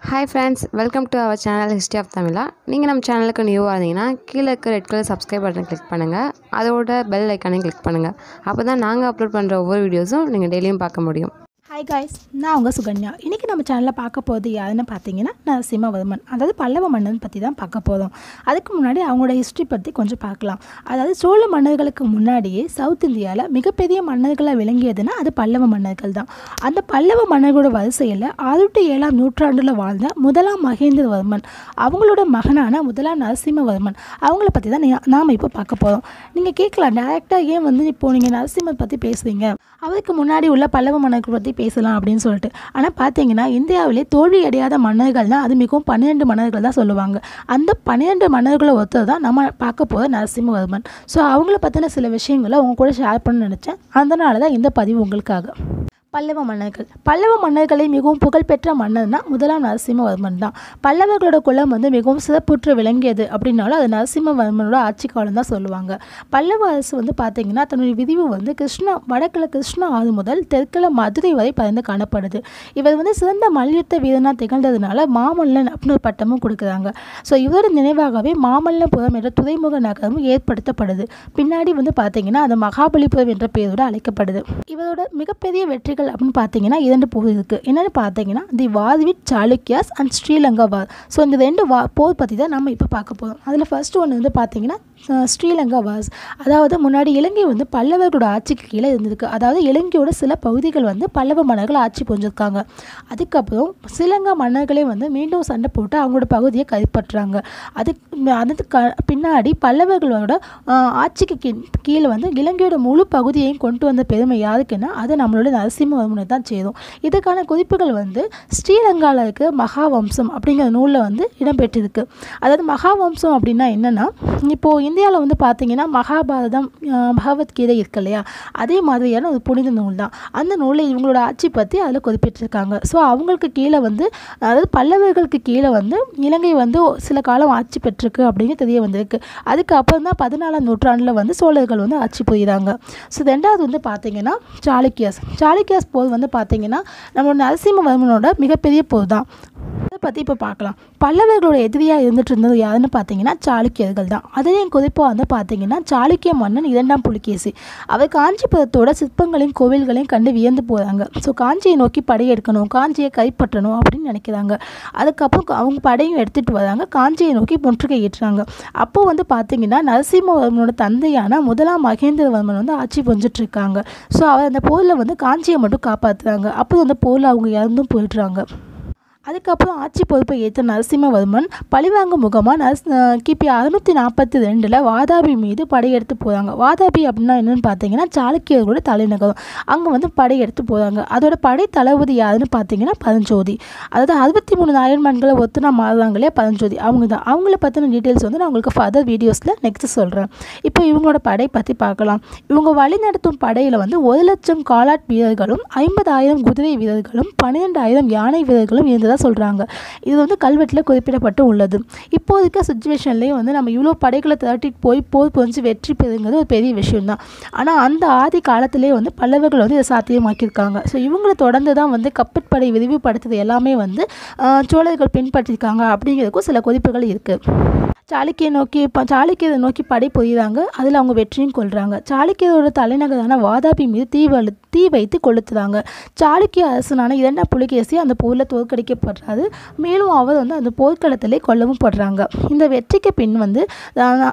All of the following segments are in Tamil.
hi friends welcome to our channel history of Tamizha நீங்கள் நம்ம சேனலுக்கு நியூவாக இருந்தீங்கன்னா கீழே இருக்க red colour subscribe button click பண்ணுங்கள் அதோட பெல் ஐக்கானையும் கிளிக் பண்ணுங்கள் அப்போ தான் நாங்கள் அப்லோட் பண்ணுற ஒவ்வொரு வீடியோஸும் நீங்கள் டெய்லியும் பார்க்க முடியும் ஹாய் காய்ஸ் நான் உங்கள் சுகன்யா இன்றைக்கி நம்ம சேனலில் பார்க்க போகிறது யாருன்னு பார்த்தீங்கன்னா நரசிம்மவர்மன் அதாவது பல்லவ மன்னன் பற்றி தான் பார்க்க போதும் அதுக்கு முன்னாடி அவங்களோட ஹிஸ்ட்ரி பற்றி கொஞ்சம் பார்க்கலாம் அதாவது சோழ மன்னர்களுக்கு முன்னாடியே சவுத் இந்தியாவில் மிகப்பெரிய மன்னர்களாக விளங்கியதுன்னா அது பல்லவ மன்னர்கள் தான் அந்த பல்லவ மன்னர்களோட வரிசையில் ஆறு டு ஏழாம் நூற்றாண்டில் வாழ்ந்த முதலாம் மகேந்திரவர்மன் அவங்களோட மகனான முதலாம் நரசிம்மவர்மன் அவங்கள பற்றி தான் நீ- நாம இப்போ பார்க்க போகிறோம் நீங்கள் கேட்கலாம் டேரெக்டாக ஏன் வந்து இப்போ நீங்கள் நரசிம்மர் பற்றி பேசுறீங்க அவருக்கு முன்னாடி உள்ள பல்லவ மன்னர்கள் பற்றி பேசலாம் அப்படின்னு சொல்லிட்டு ஆனால் பார்த்தீங்கன்னா இந்தியாவிலே தோல்வி அடையாத மன்னர்கள்னால் அது மிகவும் பன்னிரெண்டு மன்னர்கள் தான் சொல்லுவாங்க அந்த பன்னிரெண்டு மன்னர்களை ஒருத்தர் தான் நம்ம பார்க்க போகிற நரசிம்மவர்மன் ஸோ அவங்கள பற்றின சில விஷயங்களை உங்க கூட ஷேர் பண்ண நினச்சேன் அதனால தான் இந்த பதிவு உங்களுக்காக பல்லவ மன்னர்கள் பல்லவ மன்னர்களை மிகவும் புகழ்பெற்ற மன்னர்னா முதலாம் நரசிம்மவர்மன் தான் பல்லவர்களோட குலம் வந்து மிகவும் சிறப்புற்று விளங்கியது அப்படின்னாலும் அது நரசிம்மவர்மனோட ஆட்சி காலம் தான் சொல்லுவாங்க பல்லவ அரசு வந்து பார்த்தீங்கன்னா தன்னுடைய விரிவு வந்து கிருஷ்ணா வடக்கில் கிருஷ்ணா ஆறு முதல் தெற்கில் மதுரை வரை பறந்து காணப்படுது இவர் வந்து சிறந்த மல்யுத்த வீரனாக திகழ்ந்ததுனால மாமல்லன் அப்படின்னு ஒரு பட்டமும் கொடுக்குறாங்க ஸோ இவரோட நினைவாகவே மாமல்லபுரம் என்ற துறைமுக நகரமும் ஏற்படுத்தப்படுது பின்னாடி வந்து பார்த்தீங்கன்னா அது மகாபலிபுரம் என்ற பெயரோடு அழைக்கப்படுது இவரோட மிகப்பெரிய வெற்றிகள் அப்படின்னு பார்த்தீங்கன்னா இரண்டு போர் இருக்குது என்னென்னு பார்த்தீங்கன்னா the war with Chalukyas and Sri Lanka war so இந்த ரெண்டு வா போர் பற்றி தான் நம்ம இப்போ பார்க்க போகிறோம் அதில் ஃபர்ஸ்ட் ஒன்று வந்து பார்த்தீங்கன்னா அஹ், ஸ்ரீலங்கா வார்ஸ் அதாவது முன்னாடி இலங்கை வந்து பல்லவர்களோட ஆட்சிக்கு கீழே இருந்திருக்கு அதாவது இலங்கையோட சில பகுதிகள் வந்து பல்லவ மன்னர்கள் ஆட்சி புரிஞ்சிருக்காங்க அதுக்கப்புறம் ஸ்ரீலங்கா மன்னர்களே வந்து மீண்டும் சண்டை போட்டு அவங்களோட பகுதியை கைப்பற்றுறாங்க அதுக்கு அதுக்கு க பின்னாடி பல்லவர்களோட ஆஹ், ஆட்சிக்கு கீ- கீழே வந்து இலங்கையோட முழு பகுதியையும் கொண்டு வந்த பெருமை யாருக்குன்னா அது நம்மளோட நரசிம்மவர்மனை தான் சேரும் இதுக்கான குறிப்புகள் வந்து ஸ்ரீலங்காவில் இருக்க மகாவம்சம் அப்படிங்கிற நூலில் வந்து இடம்பெற்றிருக்கு அதாவது மகாவம்சம் அப்படின்னா என்னென்னா இப்போது இந்தியாவில் வந்து பார்த்தீங்கன்னா மகாபாரதம் ஆஹ், பகவத்கீதை இருக்கு இல்லையா அதே மாதிரியான ஒரு புனித நூல் தான் அந்த நூலில் இவங்களோட ஆட்சி பற்றி அதில் குறிப்பிட்டிருக்காங்க ஸோ அவங்களுக்கு கீழே வந்து அதாவது பல்லவர்களுக்கு கீழே வந்து இலங்கை வந்து சில காலம் ஆட்சி பெற்றிருக்கு அப்படின்னு தெரிய வந்திருக்கு அதுக்கப்புறம் தான் பதினாலாம் நூற்றாண்டில் வந்து சோழர்கள் வந்து ஆட்சி புரியுறாங்க ஸோ ரெண்டாவது வந்து பார்த்தீங்கன்னா சாளுக்கியாஸ் சாளுக்கியாஸ் போர் வந்து பார்த்தீங்கன்னா நம்மளோட நரசிம்மவர்மனோட மிகப்பெரிய போர் தான் அதை பற்றி இப்போ பார்க்கலாம் பல்லவர்களோட எதிரியாக இருந்துட்டு இருந்தது யாருன்னு பார்த்தீங்கன்னா சாளுக்கியர்கள் தான் அதுலேயும் குறிப்பாக வந்து பார்த்தீங்கன்னா சாளுக்கிய மன்னன் இரண்டாம் புலிகேசி அவர் காஞ்சிபுரத்தோட சிற்பங்களையும் கோவில்களையும் கண்டு வியந்து போகிறாங்க ஸோ காஞ்சியை நோக்கி படையெடுக்கணும் காஞ்சியை கைப்பற்றணும் அப்படின்னு நினைக்கிறாங்க அதுக்கப்புறம் அவங்க படையும் எடுத்துகிட்டு வராங்க காஞ்சியை நோக்கி முற்றுகையிட்டுறாங்க அப்போ வந்து பார்த்தீங்கன்னா நரசிம்மவர்மனோட தந்தையான முதலாம் மகேந்திரவர்மன் வந்து ஆட்சி புரிஞ்சிட்டு இருக்காங்க ஸோ அவர் அந்த போரில் வந்து காஞ்சியை மட்டும் காப்பாற்றுறாங்க அப்போ அந்த போரில் அவங்க இறந்தும் போயிடுறாங்க அதுக்கப்புறம் ஆட்சி பொறுப்பை ஏற்ற நரசிம்மவர்மன் பழிவாங்கும் முகமாக நரஸ் அஹ் கிபி அறுநூற்றி நாற்பத்தி ரெண்டில் வாதாபி மீது படையெடுத்து போகிறாங்க வாதாபி அப்படின்னா என்னன்னு பார்த்தீங்கன்னா சாளுக்கியர்களோட தலைநகரம் அங்கே வந்து படையெடுத்து போகிறாங்க அதோட படை தளபதி யாருன்னு பார்த்தீங்கன்னா பரஞ்சோதி அதாவது அறுபத்தி மூணு நாயன்மான்களை ஒத்துனா மாறுறாங்களே பரஞ்சோதி அவங்க தான் அவங்கள பற்றின டீட்டெயில்ஸ் வந்து நான் உங்களுக்கு ஃபர்தர் வீடியோஸில் நெக்ஸ்ட் சொல்கிறேன் இப்போ இவங்களோட படை பற்றி பார்க்கலாம் இவங்க வழிநடத்தும் படையில் வந்து ஒரு லட்சம் காலாட் வீரர்களும் ஐம்பதாயிரம் குதிரை வீரர்களும் பன்னிரெண்டாயிரம் யானை வீரர்களும் இருந்ததாக சொல்கிறாங்க இது வந்து கல்வெட்டில் குறிப்பிடப்பட்டு உள்ளது இப்போ இருக்க சுச்சுவேஷன்லேயும் வந்து நம்ம இவ்வளோ படைகளை திரட்டிட்டு போய் போர் புரிஞ்சு வெற்றி பெறுங்கிறது ஒரு பெரிய விஷயம் தான் ஆனால் அந்த ஆதி காலத்திலே வந்து பல்லவர்கள் வந்து இதை சாத்தியமாக்கியிருக்காங்க ஸோ இவங்களை தொடர்ந்து தான் வந்து கப்பற்படை விரிவுபடுத்துறது எல்லாமே வந்து ஆஹ், சோழர்கள் பின்பற்றிருக்காங்க அப்படிங்கிறதுக்கும் சில குறிப்புகள் இருக்குது சாளுக்கிய நோக்கி இப்போ சாளுக்கியரை நோக்கி படை புரியுறாங்க அதில் அவங்க வெற்றியும் கொள்கிறாங்க சாளுக்கியரோட தலைநகரான வாதாபி மீது தீ வலு தீ வைத்து கொளுத்துறாங்க சாளுக்கிய அரசனான இரண்டாம் புலிகேசி அந்த போரில் தோற்கடிக்கப்படுறாரு மேலும் அவர் வந்து அந்த போர்க்களத்திலே கொல்லவும் படுறாங்க இந்த வெற்றிக்கு பின் வந்து ஆஹ்,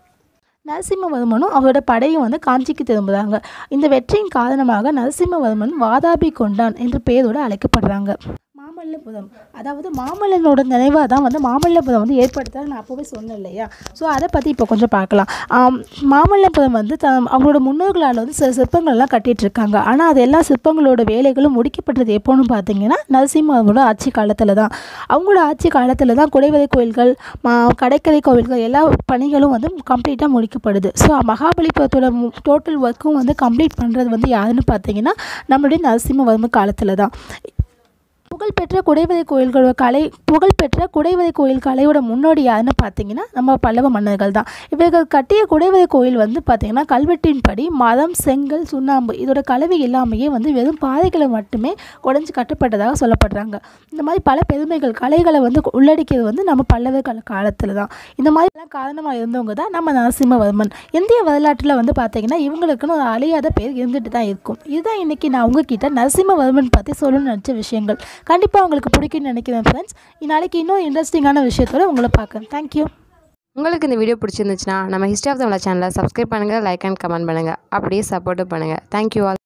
நரசிம்மவர்மனும் அவரோட படையும் வந்து காஞ்சிக்கு திரும்புகிறாங்க இந்த வெற்றியின் காரணமாக நரசிம்மவர்மன் வாதாபி கொண்டான் என்ற பெயரோடு அழைக்கப்படுறாங்க மாமல்லபுரம் அதாவது மாமல்லனோட நினைவாக தான் வந்து மாமல்லபுரம் வந்து ஏற்படுத்த நான் அப்போவே சொன்னேன் இல்லையா ஸோ அதை பற்றி இப்போ கொஞ்சம் பார்க்கலாம் ஆம், மாமல்லபுரம் வந்து த அவங்களோட முன்னோர்களால் வந்து சில சிற்பங்கள்லாம் கட்டிட்டு இருக்காங்க ஆனால் அது எல்லா சிற்பங்களோட வேலைகளும் முடிக்கப்பட்டது எப்போன்னு பார்த்தீங்கன்னா நரசிம்மவர்மனோட ஆட்சி காலத்தில் தான் அவங்களோட ஆட்சி காலத்தில் தான் குடைவரை கோயில்கள் மா கடற்கரை கோவில்கள் எல்லா பணிகளும் வந்து கம்ப்ளீட்டாக முடிக்கப்படுது ஸோ மகாபலிபுரத்தோட டோட்டல் ஒர்க்கும் வந்து கம்ப்ளீட் பண்ணுறது வந்து யாருன்னு பார்த்தீங்கன்னா நம்மளுடைய நரசிம்மவர்ம காலத்தில் தான் புகழ் புகழ்பெற்ற குடைவரை கோயில்களோட கலை புகழ்பெற்ற குடைவரை கோயில் கலையோட முன்னோடி யாருன்னு பார்த்தீங்கன்னா நம்ம பல்லவ மன்னர்கள் தான் இவர்கள் கட்டிய குடைவரை கோயில் வந்து பார்த்தீங்கன்னா கல்வெட்டின்படி மரம் செங்கல் சுண்ணாம்பு இதோட கலவை எல்லாமே வந்து வெறும் பாறைகளை மட்டுமே உடைஞ்சு கட்டப்பட்டதாக சொல்லப்படுறாங்க இந்த மாதிரி பல பெருமைகள் கலைகளை வந்து உள்ளடக்கியது வந்து நம்ம பல்லவர் கால காலத்தில் தான் இந்த மாதிரிலாம் காரணமாக இருந்தவங்க தான் நம்ம நரசிம்மவர்மன் இந்திய வரலாற்றில் வந்து பார்த்தீங்கன்னா இவங்களுக்குன்னு ஒரு அழியாத பேர் இருந்துட்டு தான் இருக்கும் இதுதான் இன்றைக்கி நான் உங்ககிட்ட நரசிம்மவர்மன் பற்றி சொல்லணும்னு நினச்ச விஷயங்கள் கண்டிப்பாக உங்களுக்கு பிடிக்கும்னு நினைக்கிறேன் ஃப்ரெண்ட்ஸ் நாளைக்கு இன்னும் இன்ட்ரெஸ்டிங்கான விஷயத்தோட உங்களை பார்க்குறேன் தேங்க்யூ உங்களுக்கு இந்த வீடியோ பிடிச்சிருந்துச்சுன்னா நம்ம ஹிஸ்ட்ரி ஆஃப் தமிழா சேனலை சப்ஸ்கிரைப் பண்ணுங்கள் லைக் அண்ட் கமெண்ட் பண்ணுங்கள் அப்படியே சப்போர்ட்டும் பண்ணுங்கள் தேங்க்யூ ஆல்